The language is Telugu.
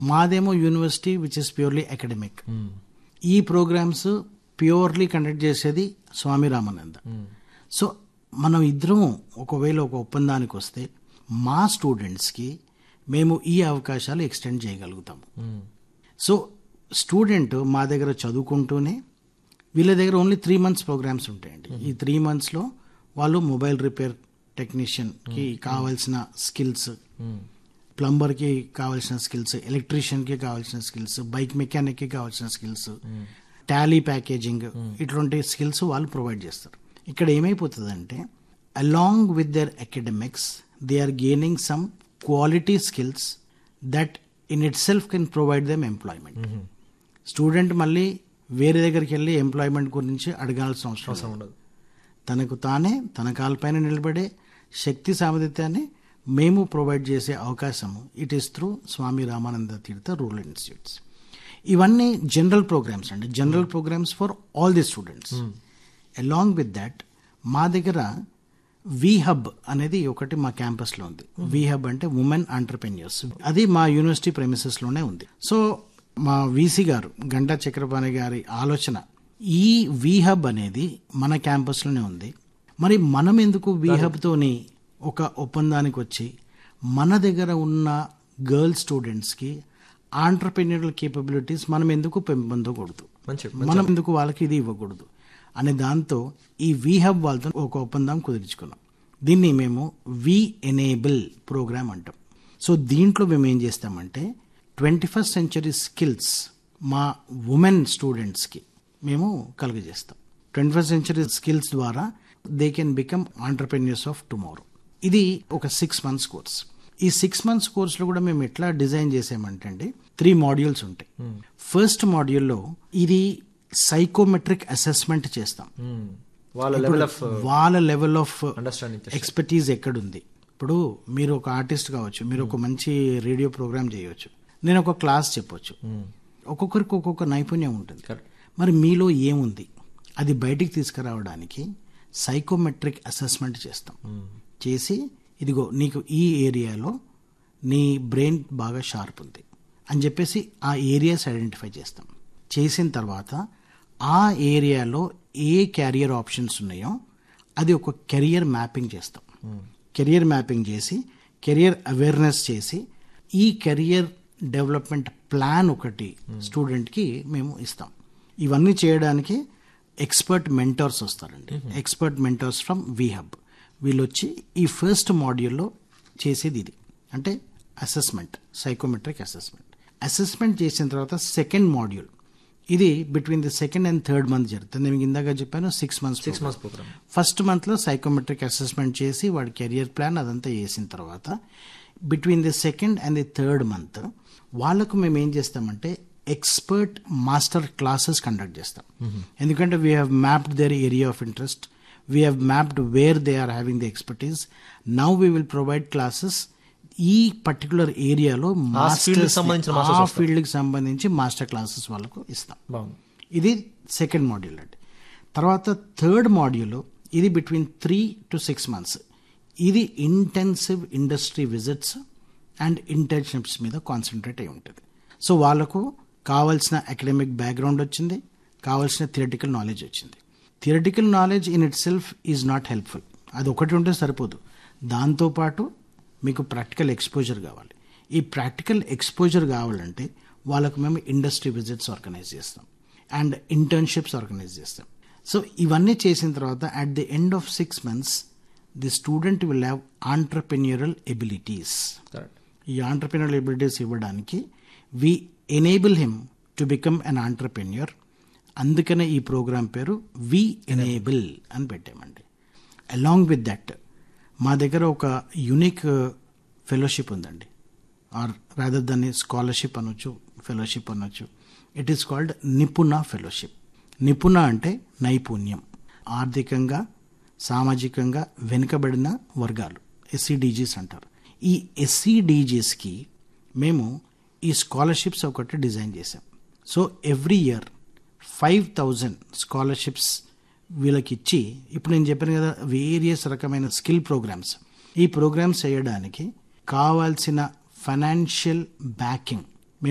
మాదేమో university which is purely academic ఈ ప్రోగ్రామ్స్ ప్యూర్లీ కండక్ట్ చేసేది స్వామి రామానంద సో మనం ఇద్దరం ఒకవేళ ఒక ఒప్పందానికి వస్తే మా స్టూడెంట్స్కి మేము ఈ అవకాశాలు ఎక్స్టెండ్ చేయగలుగుతాము సో స్టూడెంట్ మా దగ్గర చదువుకుంటూనే వీళ్ళ దగ్గర ఓన్లీ త్రీ మంత్స్ ప్రోగ్రామ్స్ ఉంటాయండి ఈ త్రీ మంత్స్లో వాళ్ళు మొబైల్ రిపేర్ టెక్నీషియన్కి కావాల్సిన స్కిల్స్ ప్లంబర్కి కావాల్సిన స్కిల్స్ ఎలక్ట్రీషియన్కి కావాల్సిన స్కిల్స్ బైక్ మెకానిక్కి కావాల్సిన స్కిల్స్ టాలీ ప్యాకేజింగ్ ఇటువంటి స్కిల్స్ వాళ్ళు ప్రొవైడ్ చేస్తారు ఇక్కడ ఏమైపోతుందంటే along with their academics they are gaining some quality skills that in itself can provide them employment student మళ్ళీ వేరే దగ్గరికి వెళ్ళి ఎంప్లాయ్మెంట్ గురించి అడగాల్సిన అవసరం లేదు. ఉండదు తనకు తానే తన కాలపైన నిలబడే శక్తి సామర్థ్యాన్ని మేము ప్రొవైడ్ చేసే అవకాశం it is through Swami Ramananda Tirtha rural institutes ఇవన్నీ జనరల్ ప్రోగ్రామ్స్ అండి general programmes for all the students along with that మా దగ్గర వి హబ్ అనేది ఒకటి మా క్యాంపస్లో ఉంది వి హబ్ అంటే ఉమెన్ ఆంటర్ప్రెన్యూర్స్ అది మా యూనివర్సిటీ ప్రెమిసెస్లోనే ఉంది సో మా వీసీ గారు గంటా చక్రపాణి గారి ఆలోచన ఈ వి హబ్ అనేది మన క్యాంపస్లోనే ఉంది మరి మనం ఎందుకు వి హబ్తోని ఒక ఒప్పందానికి వచ్చి మన దగ్గర ఉన్న గర్ల్ స్టూడెంట్స్కి ఆంటర్ప్రెన్యూరల్ కేపబిలిటీస్ మనం ఎందుకు పెంపొందకూడదు మంచి మనం ఎందుకు వాళ్ళకి ఇది ఇవ్వకూడదు అనే దాంతో ఈ వి హబ్ వాళ్ళతో ఒక ఒప్పందం కుదుర్చుకున్నాం దీన్ని మేము వి ఎనేబుల్ ప్రోగ్రామ్ అంటాం సో దీంట్లో మేము ఏం చేస్తామంటే ట్వంటీ ఫస్ట్ సెంచరీ స్కిల్స్ మా ఉమెన్ స్టూడెంట్స్కి మేము కలుగజేస్తాం ట్వంటీ ఫస్ట్ సెంచరీ స్కిల్స్ ద్వారా they can become entrepreneurs of tomorrow ఇది ఒక సిక్స్ మంత్స్ కోర్స్ ఈ సిక్స్ మంత్స్ కోర్సులో కూడా మేము ఎట్లా డిజైన్ చేసామంటే అండి త్రీ మాడ్యూల్స్ ఉంటాయి ఫస్ట్ మాడ్యూల్లో ఇది సైకోమెట్రిక్ అసెస్మెంట్ చేస్తాం వాళ్ళ లెవెల్ ఆఫ్ వాళ్ళ లెవెల్ ఆఫ్ అండర్స్టాండింగ్ ఎక్స్పర్టీజ్ ఎక్కడుంది ఇప్పుడు మీరు ఒక ఆర్టిస్ట్ కావచ్చు మీరు ఒక మంచి రేడియో ప్రోగ్రామ్ చేయవచ్చు నేను ఒక క్లాస్ చెప్పొచ్చు ఒక్కొక్కరికి ఒక్కొక్క నైపుణ్యం ఉంటుంది Correct. మరి మీలో ఏముంది అది బయటికి తీసుకురావడానికి సైకోమెట్రిక్ అసెస్మెంట్ చేస్తాం చేసి ఇదిగో నీకు ఈ ఏరియాలో నీ బ్రెయిన్ బాగా షార్ప్ ఉంది అని చెప్పేసి ఆ ఏరియాస్ ఐడెంటిఫై చేస్తాం చేసిన తర్వాత ఆ ఏరియాలో ఏ క్యారియర్ ఆప్షన్స్ ఉన్నాయో అది ఒక కెరియర్ మ్యాపింగ్ చేస్తాం కెరియర్ మ్యాపింగ్ చేసి కెరియర్ అవేర్నెస్ చేసి ఈ కెరియర్ డెవలప్మెంట్ ప్లాన్ ఒకటి స్టూడెంట్కి మేము ఇస్తాం ఇవన్నీ చేయడానికి ఎక్స్పర్ట్ మెంటర్స్ వస్తారండి ఎక్స్పర్ట్ మెంటర్స్ ఫ్రమ్ వి హబ్ వీళ్ళు వచ్చి ఈ ఫస్ట్ మాడ్యూల్లో చేసేది ఇది అంటే అసెస్మెంట్ సైకోమెట్రిక్ అసెస్మెంట్ అసెస్మెంట్ చేసిన తర్వాత సెకండ్ మాడ్యూల్ ఇది between the second and third month జరుగుతుంది నేను మీకు ఇందాక చెప్పాను six months six months program first మంత్లో సైకోమెట్రిక్ అసెస్మెంట్ చేసి వాడి కెరియర్ ప్లాన్ అదంతా చేసిన తర్వాత between the second and the third month వాళ్ళకు మేము ఏం చేస్తామంటే ఎక్స్పర్ట్ మాస్టర్ క్లాసెస్ కండక్ట్ చేస్తాం ఎందుకంటే we have mapped their area of interest we have mapped where they are having the expertise now we will provide classes ఈ పర్టికులర్ ఏరియాలో field కి సంబంధించిన masters ఆ వస్తారు. ఫీల్డ్కి సంబంధించి మాస్టర్ క్లాసెస్ వాళ్ళకు ఇస్తాం బాగుంది ఇది సెకండ్ మాడ్యూల్ అండి తర్వాత థర్డ్ మాడ్యూల్ ఇది between three to six months ఇది intensive industry visits and internships మీద కాన్సన్ట్రేట్ అయి ఉంటుంది సో వాళ్ళకు కావాల్సిన అకాడమిక్ బ్యాక్గ్రౌండ్ వచ్చింది కావాల్సిన థియరటికల్ నాలెడ్జ్ వచ్చింది theoretical knowledge in itself is not helpful అది ఒకటి ఉంటే సరిపోదు దాంతోపాటు మీకు ప్రాక్టికల్ ఎక్స్పోజర్ కావాలి ఈ ప్రాక్టికల్ ఎక్స్పోజర్ కావాలంటే వాళ్ళకు మేము ఇండస్ట్రీ విజిట్స్ ఆర్గనైజ్ చేస్తాం అండ్ ఇంటర్న్షిప్స్ ఆర్గనైజ్ చేస్తాం సో ఇవన్నీ చేసిన తర్వాత at the end of six months the student will have entrepreneurial abilities correct ఈ ఆంటర్ప్రినర్ ఎబిలిటీస్ ఇవ్వడానికి we enable him to become an entrepreneur అందుకనే ఈ ప్రోగ్రాం పేరు వి ఎనేబుల్ అని పెట్టామండి అలాంగ్ విత్ దట్ మా దగ్గర ఒక యునిక్ ఫెలోషిప్ ఉందండి ఆర్ రాదర్ దాన్ని స్కాలర్షిప్ అనొచ్చు ఫెలోషిప్ అనొచ్చు it is called Nipuna fellowship Nipuna అంటే నైపుణ్యం ఆర్థికంగా సామాజికంగా వెనుకబడిన వర్గాలు ఎస్సీడీజీస్ అంటారు ఈ ఎస్సీడీజీస్కి మేము ఈ స్కాలర్షిప్స్ ఒకటి డిజైన్ చేసాం so every year five thousand scholarships వీళ్ళకి ఇచ్చి ఇప్పుడు నేను చెప్పాను కదా వేరియస్ రకమైన స్కిల్ ప్రోగ్రామ్స్ ఈ ప్రోగ్రామ్స్ చేయడానికి కావాల్సిన ఫైనాన్షియల్ బ్యాకింగ్